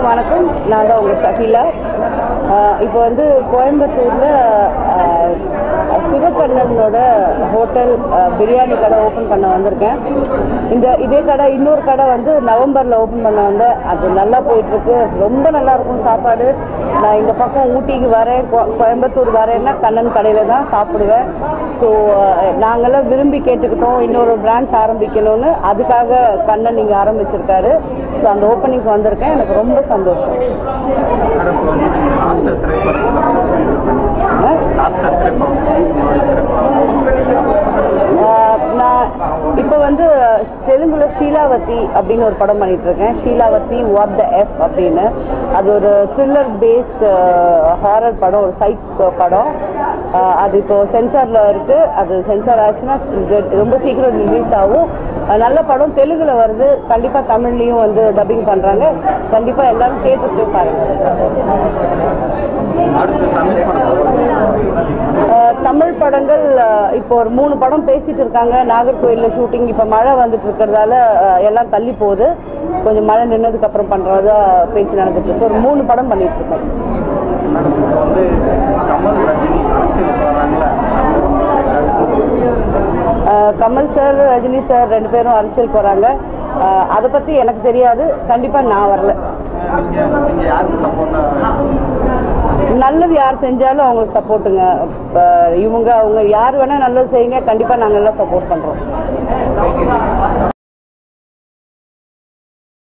எல்லாருக்கும் வணக்கம் நான் தான் உங்கள் ஷகிலா ஆஹ் இப்போ வந்து கோயம்புத்தூரில் சிவகண்ணனோட ஹோட்டல் ஆஹ் பிரியாணி கடை ஓப்பன் பண்ண வந்திருக்கேன் இந்த இதே கடை இன்னொரு கடை வந்து நவம்பரில் ஓப்பன் பண்ண வந்தேன் அது நல்லா போயிட்டுருக்கு ரொம்ப நல்லா இருக்கும் சாப்பாடு நான் இந்த பக்கம் ஊட்டிக்கு வரேன் கோ- கோயம்புத்தூர் வரேன்னா கண்ணன் கடையில் தான் சாப்பிடுவேன் ஸோ நாங்கள்லாம் விரும்பி கேட்டுக்கிட்டோம் இன்னொரு பிரான்ச் ஆரம்பிக்கணும்னு அதுக்காக கண்ணன் இங்கே ஆரம்பிச்சிருக்காரு ஸோ அந்த ஓப்பனிங்க்கு வந்திருக்கேன் எனக்கு ரொம்ப சந்தோஷம் கடப்பு வந்து லாஸ்டர் திரைப்படம் ஆஹ் லாஸ்டர் திரைப்படம் ஆஹ் நான் இப்போ வந்து தெலுங்குல ஷீலாவதி அப்படின்னு ஒரு படம் பண்ணிட்டு இருக்கேன் ஷீலாவதி வாட் த எஃப் அப்படின்னு அது ஒரு த்ரில்லர் பேஸ்ட் ஹாரர் படம் ஒரு சைக் படம் ஆஹ் அது இப்போ சென்சாரில் இருக்கு அது சென்சார் ஆச்சுன்னா ரொம்ப சீக்கிரம் ரிலீஸ் ஆகும் ஆஹ் நல்ல படம் தெலுங்குல வருது கண்டிப்பாக தமிழ்லேயும் வந்து டப்பிங் பண்ணுறாங்க கண்டிப்பாக எல்லாரும் தேட்டருக்கு போய் பாருங்கள் அடுத்து தமிழ் படம் அஹ் தமிழ் படங்கள் அஹ் இப்போ ஒரு மூணு படம் பேசிட்டு இருக்காங்க நாகர்கோயிலில் ஷூட்டிங் இப்போ மழை வந்துட்டு இருக்கிறதால அஹ் எல்லாம் தள்ளி போகுது கொஞ்சம் மழை நின்னதுக்கு அப்புறம் பண்றதா பேச்சு நடந்துட்டு இருக்கு ஒரு மூணு படம் பண்ணிட்டு இருக்கோம் மேடம் இப்போ வந்து கமல் ரஜினி அரசியல் சொல்கிறாங்களே அஹ் கமல் சார் ரஜினி சார் ரெண்டு பேரும் அரசியல் போறாங்க அஹ் அதை பத்தி எனக்கு தெரியாது கண்டிப்பா நான் வரல நீங்கள் நீங்கள் யாருக்கு சப்போர்ட்டாக நல்லது யார் செஞ்சாலும் அவங்களுக்கு சப்போர்ட்டுங்க இப்போ இவங்க அவங்க யார் வேணா நல்லது செய்யுங்க கண்டிப்பா நாங்க எல்லாம் சப்போர்ட் பண்றோம்